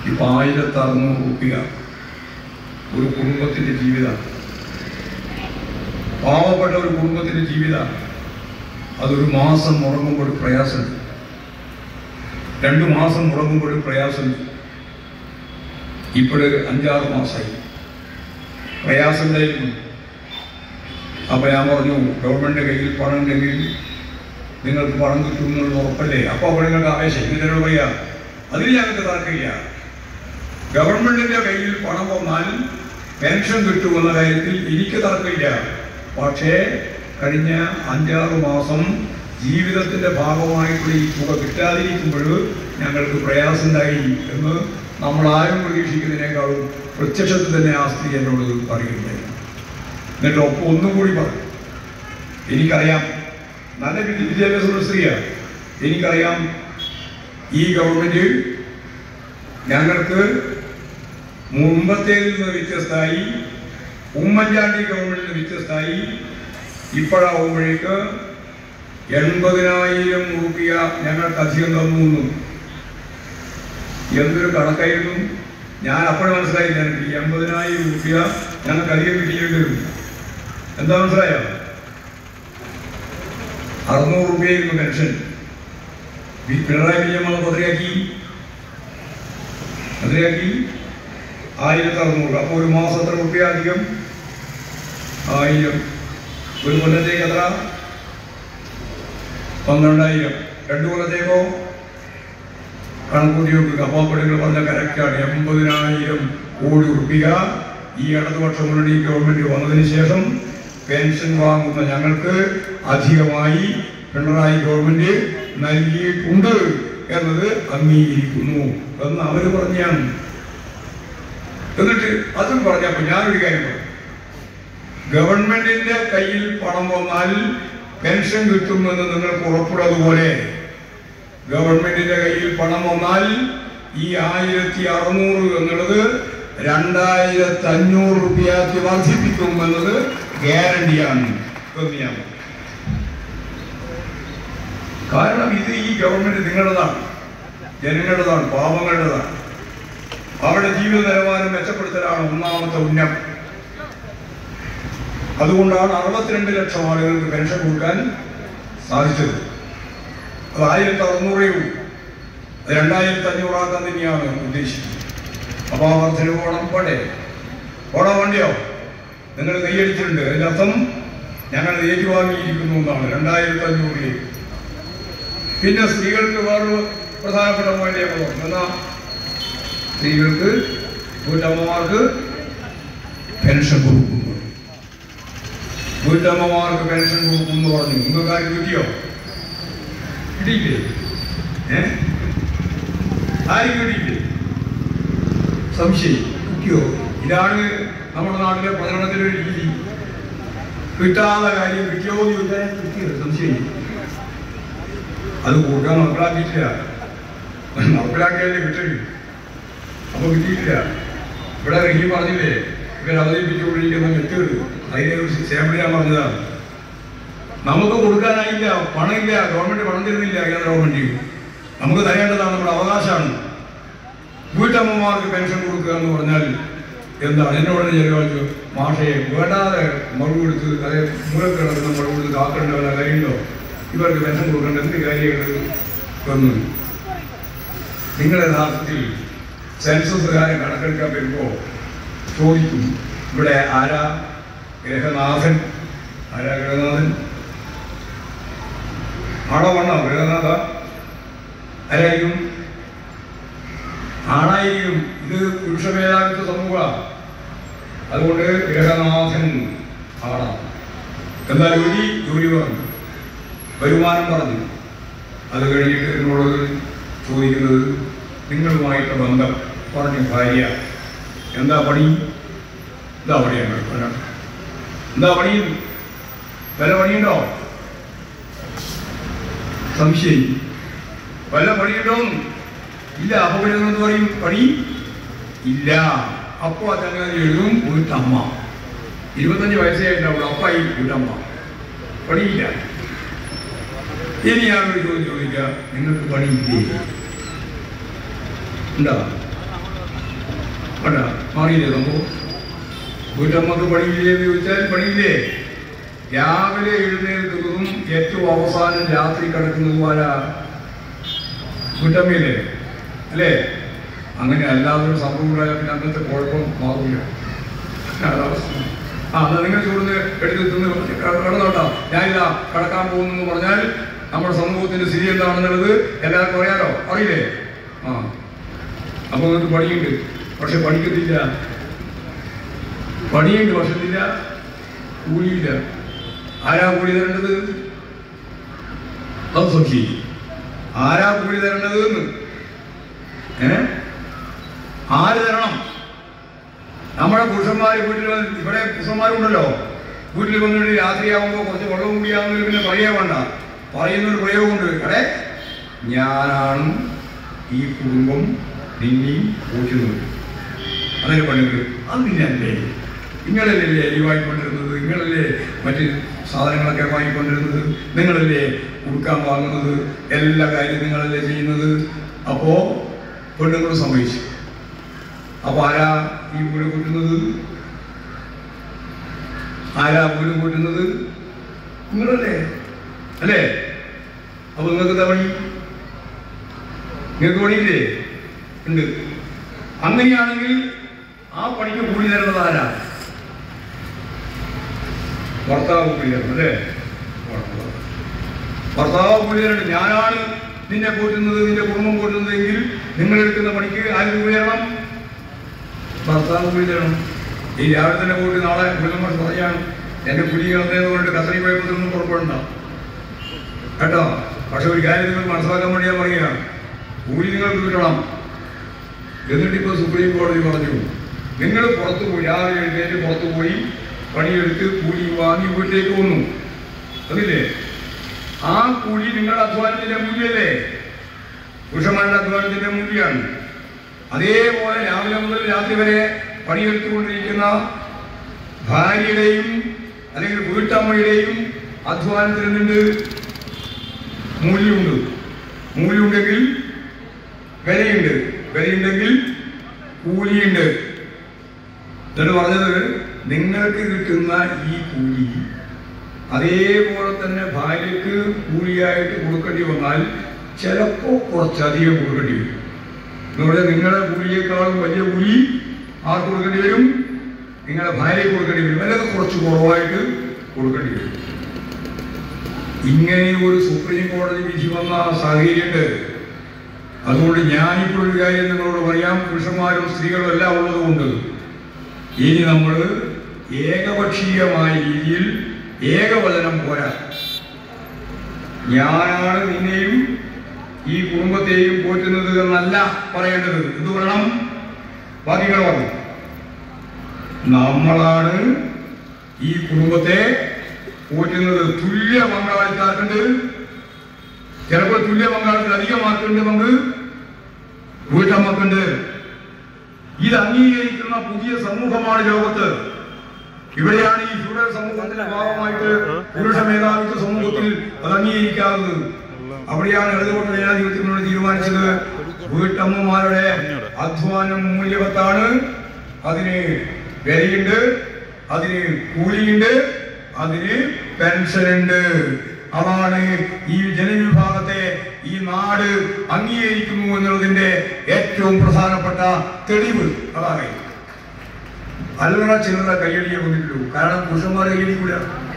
ഇപ്പം ആയിരത്തി അറുന്നൂറ് റുപ്യ ഒരു കുടുംബത്തിൻ്റെ ജീവിതം പാവപ്പെട്ട ഒരു കുടുംബത്തിൻ്റെ ജീവിതം അതൊരു മാസം മുടങ്ങുമ്പോൾ പ്രയാസമുണ്ട് രണ്ടു മാസം മുടങ്ങുമ്പോൾ പ്രയാസമുണ്ട് ഇപ്പോഴ് അഞ്ചാറ് മാസമായി പ്രയാസമുണ്ടായിരുന്നു അപ്പോൾ ഞാൻ പറഞ്ഞു ഗവൺമെൻറ് കയ്യിൽ പണം ഉണ്ടെങ്കിൽ നിങ്ങൾക്ക് പണം കിട്ടും എന്നുള്ളത് ഉറപ്പല്ലേ അപ്പോൾ അപ്പോൾ നിങ്ങൾക്ക് ആവേശം എന്നിട്ട് പറയാ അതിൽ ഞങ്ങൾക്ക് തർക്കമില്ല ഗവൺമെന്റിന്റെ കയ്യിൽ പണം വന്നാൽ പെൻഷൻ കിട്ടുമെന്ന കാര്യത്തിൽ എനിക്ക് തർക്കമില്ല പക്ഷേ കഴിഞ്ഞ അഞ്ചാറ് മാസം ജീവിതത്തിന്റെ ഭാഗമായിട്ടുള്ള ഈ തുക കിട്ടാതിരിക്കുമ്പോൾ ഞങ്ങൾക്ക് പ്രയാസമുണ്ടായി എന്ന് നമ്മൾ ആരും പ്രതീക്ഷിക്കുന്നതിനേക്കാളും പ്രത്യക്ഷത്തിൽ തന്നെ ആ സ്ത്രീ എന്നോട് പറയുകയുണ്ടായി എന്നിട്ട് ഒപ്പം ഒന്നും കൂടി പറഞ്ഞു എനിക്കറിയാം നല്ല വിദ്യ- വിദ്യാഭ്യാസമുള്ള സ്ത്രീയാണ് എനിക്കറിയാം ഈ ഗവൺമെന്റ് ഞങ്ങൾക്ക് മുമ്പത്തേതിൽ നിന്ന് വ്യത്യസ്തമായി ഉമ്മൻചാണ്ടി ഗവൺമെന്റിന് വ്യത്യസ്തമായി ഇപ്പോഴാവുമ്പോഴേക്ക് എൺപതിനായിരം രൂപ ഞങ്ങൾക്ക് അധികം തന്നു എന്നും എന്തൊരു കണക്കായിരുന്നു ഞാൻ അപ്പോഴും മനസ്സിലായില്ല എനിക്ക് ഈ എൺപതിനായിരം രൂപ ഞങ്ങൾക്ക് അധികം കിട്ടിയേണ്ടി വരും എന്താ മനസ്സിലായോ അറുന്നൂറ് രൂപയായിരുന്നു പെൻഷൻ വി- പിണറായി വിജയൻ വന്ന് പതിനാക്കി പതിനാക്കി ആയിരത്തി അറുന്നൂറ് അപ്പോൾ ഒരു മാസം എത്ര റുപ്യ അധികം ആയിരം ഒരു കൊല്ലത്തേക്ക് എത്ര പന്ത്രണ്ടായിരം രണ്ട് കൊല്ലത്തേക്കോ കണക്കൂട്ടി നോക്കുക അപ്പാപ്പടികൾ പറഞ്ഞ കറക്റ്റാണ് എൺപതിനായിരം കോടി റുപ്യ ഈ ഇടതുപക്ഷ മുന്നണി ഗവൺമെന്റ് വന്നതിന് ശേഷം പെൻഷൻ വാങ്ങുന്ന ഞങ്ങൾക്ക് അധികമായി പിണറായി ഗവൺമെന്റ് നൽകിയിട്ടുണ്ട് എന്നത് അംഗീകരിക്കുന്നു എന്ന് അവർ പറഞ്ഞാണ് എന്നിട്ട് അതും പറഞ്ഞപ്പോൾ ഞാനൊരു കാര്യം പറഞ്ഞു ഗവൺമെന്റിന്റെ കയ്യിൽ പണം വന്നാൽ പെൻഷൻ കിട്ടുമെന്ന് നിങ്ങൾക്ക് ഉറപ്പുള്ളതുപോലെ ഗവൺമെന്റിന്റെ കയ്യിൽ പണം വന്നാൽ ഈ ആയിരത്തി അറുന്നൂറ് എന്നുള്ളത് രണ്ടായിരത്തി അഞ്ഞൂറ് റുപ്യാക്കി വർദ്ധിപ്പിക്കും എന്നത് ഗ്യാരണ്ടിയാണ് എന്ന് ഞാൻ പറഞ്ഞു. കാരണം ഇത് ഈ ഗവൺമെന്റ് നിങ്ങളുടേതാണ് ജനങ്ങളുടേതാണ് പാവങ്ങളുടേതാണ് അവരുടെ ജീവിത നിലവാരം മെച്ചപ്പെടുത്തലാണ് ഒന്നാമത്തെ ഉന്നം അതുകൊണ്ടാണ് അറുപത്തിരണ്ട് ലക്ഷം ആളുകൾക്ക് പെൻഷൻ കൊടുക്കാൻ സാധിച്ചത് അത് ആയിരത്തി അറുന്നൂറേ ഉള്ളൂ അത് രണ്ടായിരത്തി അഞ്ഞൂറാക്കാൻ തന്നെയാണ് ഉദ്ദേശിച്ചത് അപ്പോൾ ആ വർധന പോകണം പോട്ടെ പോടാൻ വേണ്ടിയോ നിങ്ങൾ കൈയടിച്ചിട്ടുണ്ട് അതിൻ്റെ അർത്ഥം ഞങ്ങൾ ഏറ്റുവാങ്ങിയിരിക്കുന്നു എന്നാണ് രണ്ടായിരത്തി അഞ്ഞൂറിലേക്ക് പിന്നെ സ്ത്രീകൾക്ക് വേറൊരു പ്രധാനപ്പെട്ട പോയിന്റ് എന്നാ സ്ത്രീകൾക്ക് വീട്ടമ്മമാർക്ക് പെൻഷൻ കൊടുക്കുന്നു വീട്ടമ്മമാർക്ക് പെൻഷൻ കൊടുക്കുന്നു പറഞ്ഞു നിങ്ങൾക്ക് ആരും കിട്ടിയോ കിട്ടിയില്ലേ ഏ ആരും കിട്ടിയില്ലേ സംശയം കിട്ടിയോ ഇതാണ് നമ്മുടെ നാട്ടിലെ പ്രചരണത്തിലെ ഒരു രീതി കിട്ടാത്ത കാര്യം കിട്ടിയോ എന്ന് ചോദിച്ചാൽ കിട്ടിയത് സംശയം അത് കൊടുക്കാൻ നടപ്പിലാക്കിയിട്ടില്ല നടപ്പിലാക്കിയാലേ കിട്ടില്ല അപ്പൊ കിട്ടിയിട്ടില്ല ഇവിടെ റഹീം പറഞ്ഞില്ലേ ഇവർ അവതരിപ്പിച്ചുകൊണ്ടിരിക്കുന്ന മെത്തേഡ് അതിനെ കുറിച്ച് സാമ്പിൾ ഞാൻ പറഞ്ഞതാണ് നമുക്ക് കൊടുക്കാനായില്ല പണമില്ല ഗവൺമെന്റ് പണം തരുന്നില്ല കേന്ദ്ര ഗവൺമെന്റ് നമുക്ക് തരേണ്ടതാണ് നമ്മുടെ അവകാശമാണ് വീട്ടമ്മമാർക്ക് പെൻഷൻ കൊടുക്കുക എന്ന് പറഞ്ഞാൽ എന്താണ് എന്നോട് ചെലവാച്ചു മാഷയെ വേണ്ടാതെ മറുപടി കൊടുത്ത് അതായത് മൂലം കിടക്കുന്ന മറുപടി കൊടുത്ത് കാക്കേണ്ട വല്ല കാര്യമുണ്ടോ ഇവർക്ക് പെൻഷൻ കൊടുക്കേണ്ട എന്ത് കാര്യങ്ങൾ എന്ന് നിങ്ങൾ യഥാർത്ഥത്തിൽ സെൻസസ് കാര്യം കണക്കെടുക്കാൻ വരുമ്പോൾ ചോദിക്കും ഇവിടെ ആരാ ഗ്രഹനാഥൻ ആരാ ഗ്രഹനാഥൻ ആണോ വണ്ണോ ഗ്രഹനാഥ ആരായിരിക്കും ആണായിരിക്കും ഇത് പുരുഷ മേധാവിത്വ സമൂഹമാണ് അതുകൊണ്ട് ഗ്രഹനാഥൻ ആണാണ് എന്താ ജോലി ജോലി പറഞ്ഞു വരുമാനം പറഞ്ഞു അത് കഴിഞ്ഞിട്ട് എന്നോട് ചോദിക്കുന്നത് നിങ്ങളുമായിട്ട് ബന്ധം പറഞ്ഞു ഭാര്യ എന്താ പണി എന്താ പണിയാണ് പറയാം എന്താ പണി വല്ല പണിയുണ്ടോ സംശയം വല്ല പണിയുണ്ടോ ഇല്ല അപ്പൊ പിന്നെ പറയും പണി ഇല്ല അപ്പോ ചങ്ങാതി എഴുതും വീട്ടമ്മ ഇരുപത്തഞ്ച് വയസ്സേ ഉണ്ടാവുള്ളൂ അപ്പായി വീട്ടമ്മ പണിയില്ല ഇനി ഞാനൊരു ചോദ്യം ചോദിക്കുക നിങ്ങൾക്ക് പണിയില്ലേ ഉണ്ടോ വേണ്ട മാറിയില്ലേ സംഭവം വീട്ടമ്മക്ക് പണിയില്ലേ എന്ന് ചോദിച്ചാൽ പണിയില്ലേ രാവിലെ എഴുന്നേൽക്കുന്നതും ഏറ്റവും അവസാനം രാത്രി കിടക്കുന്നതും ആരാ വീട്ടമ്മയില്ലേ അല്ലേ അങ്ങനെ അല്ലാതൊരു സംഭവം ഉണ്ടായാൽ പിന്നെ അന്നത്തെ കുഴപ്പം മാറില്ല അതാണ് അവസ്ഥ. ആ എന്നാ നിങ്ങൾ ചൂടുന്ന് എടുത്ത് തിന്ന് കിടന്നോട്ടോ ഞാനിതാ കടക്കാൻ പോകുന്നു എന്ന് പറഞ്ഞാൽ നമ്മുടെ സമൂഹത്തിന്റെ സ്ഥിതി എന്താണെന്നുള്ളത് എല്ലാവർക്കും അറിയാലോ അറിയില്ലേ ആ അപ്പൊ നിങ്ങൾക്ക് പണിയുണ്ട് പക്ഷെ പഠിക്കത്തില്ല പണിയുണ്ട് പക്ഷെ ഇല്ല കൂലിയില്ല ആരാ കൂലി തരേണ്ടത് അത് സഖി ആരാ കൂലി തരേണ്ടത് എന്ന് ഏ ആര് തരണം നമ്മുടെ പുരുഷന്മാർ വീട്ടിൽ വന്ന് ഇവിടെ പുരുഷന്മാരുണ്ടല്ലോ വീട്ടിൽ വന്നിട്ട് രാത്രിയാകുമ്പോൾ കുറച്ച് വെള്ളം കൂടിയാകുന്നതിൽ പിന്നെ പറയേ വേണ്ട പറയുന്നൊരു പ്രയോഗമുണ്ട് അടെ ഞാനാണ് ഈ കുടുംബം നിന്നെയും പോറ്റുന്നത് അതിന് പണിത് അത് നിന്നല്ലേ നിങ്ങളല്ലേ ഈ വാങ്ങിക്കൊണ്ടിരുന്നത് നിങ്ങളല്ലേ മറ്റ് സാധനങ്ങളൊക്കെ വാങ്ങിക്കൊണ്ടിരുന്നത് നിങ്ങളല്ലേ ഉടുക്കാൻ വാങ്ങുന്നത് എല്ലാ കാര്യവും നിങ്ങളല്ലേ ചെയ്യുന്നത് അപ്പോ പെണ്ണുങ്ങൾ സമ്മതിച്ചു അപ്പൊ ആരാ ഈ വീട് കൂട്ടുന്നത് ആരാ വീട് കൂട്ടുന്നത് നിങ്ങളല്ലേ അല്ലേ അപ്പൊ നിങ്ങൾക്ക് എന്താ പണി നിങ്ങൾക്ക് പണിയില്ലേ ഉണ്ട് അങ്ങനെയാണെങ്കിൽ ആ പണിക്ക് കൂലി തരുന്നത് ആരാ ഭർത്താവ് കൂലി തരണം അല്ലേ ഭർത്താവ് കൂലി തരണം ഞാനാണ് നിന്നെ കൂട്ടുന്നത് നിന്റെ കുടുംബം കൂട്ടുന്നത് എങ്കിൽ നിങ്ങൾ എടുക്കുന്ന പണിക്ക് ആര് കൂലി തരണം ഭർത്താവ് കൂലി തരണം ഈ രാവിലെ തന്നെ പോയിട്ട് നാളെ കുലമർ പറയാണ് എന്റെ പുലി കിടന്നതെന്ന് പറഞ്ഞിട്ട് കസറി പോയപ്പോഴൊന്നും പുറപ്പെടുണ്ടാവും കേട്ടോ പക്ഷെ ഒരു കാര്യം നിങ്ങൾ മനസ്സിലാക്കാൻ വേണ്ടി ഞാൻ പറയുകയാണ് കൂലി നിങ്ങൾക്ക് കിട്ടണം എന്നിട്ട് ഇപ്പോൾ സുപ്രീം കോടതി പറഞ്ഞു നിങ്ങൾ പുറത്തു പോയി രാവിലെ എഴുന്നേറ്റ് പുറത്തു പോയി പണിയെടുത്ത് കൂലി വാങ്ങി വീട്ടിലേക്ക് വന്നു അതില്ലേ ആ കൂലി നിങ്ങളുടെ അധ്വാനത്തിന്റെ മൂല്യല്ലേ പുരുഷന്മാരുടെ അധ്വാനത്തിന്റെ മൂല്യമാണ് അതേപോലെ രാവിലെ മുതൽ രാത്രി വരെ പണിയെടുത്തുകൊണ്ടിരിക്കുന്ന ഭാര്യയുടെയും അല്ലെങ്കിൽ വീട്ടമ്മയുടെയും അധ്വാനത്തിൽ നിന്നുണ്ട് മൂല്യമുണ്ട് മൂല്യമുണ്ടെങ്കിൽ വിലയുണ്ട് വിലയുണ്ടെങ്കിൽ കൂലിയുണ്ട് എന്നിട്ട് പറഞ്ഞത് നിങ്ങൾക്ക് കിട്ടുന്ന ഈ കൂലി അതേപോലെ തന്നെ ഭാര്യയ്ക്ക് കൂലിയായിട്ട് കൊടുക്കേണ്ടി വന്നാൽ ചിലപ്പോൾ കുറച്ചധികം കൊടുക്കേണ്ടി വരും എന്ന് പറഞ്ഞാൽ നിങ്ങളുടെ കൂലിയേക്കാളും വലിയ കൂലി ആർക്ക് കൊടുക്കേണ്ടി വരും നിങ്ങളുടെ ഭാര്യയ്ക്ക് കൊടുക്കേണ്ടി വരും അല്ലെങ്കിൽ കുറച്ച് കുറവായിട്ട് കൊടുക്കേണ്ടി വരും ഇങ്ങനെ ഒരു സുപ്രീം കോടതി വിധി വന്ന സാഹചര്യമുണ്ട് അതുകൊണ്ട് ഞാനിപ്പോൾ ഒരു കാര്യം നിങ്ങളോട് പറയാം പുരുഷന്മാരും സ്ത്രീകളും എല്ലാം ഉള്ളതുകൊണ്ട് ഇനി നമ്മൾ ഏകപക്ഷീയമായ രീതിയിൽ ഏകവചനം പോരാ ഞാനാണ് നിന്നെയും ഈ കുടുംബത്തെയും പോറ്റുന്നത് എന്നല്ല പറയേണ്ടത് എന്ത് പറയണം ബാക്കികൾ പറഞ്ഞു നമ്മളാണ് ഈ കുടുംബത്തെ പോറ്റുന്നത് തുല്യ പങ്കാളിത്താക്കുണ്ട് ചിലപ്പോൾ തുല്യ പങ്കാളിത്തത്തിൽ അധികമാക്കുന്നുണ്ട് നമുക്ക് വീട്ടമ്മക്കുണ്ട് ഇത് അംഗീകരിക്കുന്ന പുതിയ സമൂഹമാണ് ലോകത്ത് ഇവിടെയാണ് ഈ ഫ്യൂഡൽ സമൂഹത്തിന്റെ ഭാഗമായിട്ട് പുരുഷ മേധാവിത്വ സമൂഹത്തിൽ അത് അംഗീകരിക്കാത്തത് അവിടെയാണ് ഇടതുകൊണ്ട് ജനാധിപത്യത്തിനോട് തീരുമാനിച്ചത് വീട്ടമ്മമാരുടെ അധ്വാനം മൂല്യവത്താണ് അതിന് വിലയുണ്ട് അതിന് കൂലിയുണ്ട് അതിന് പെൻഷനുണ്ട് അതാണ് ഈ ജനവിഭാഗത്തെ ഈ നാട് അംഗീകരിക്കുന്നു എന്നുള്ളതിന്റെ ഏറ്റവും പ്രധാനപ്പെട്ട തെളിവ് അതാണ് അല്ലറ ചില്ലറ കയ്യടിയെ കൊണ്ടിട്ടുള്ളൂ കാരണം പുരുഷന്മാർ കയ്യടിക്കൂല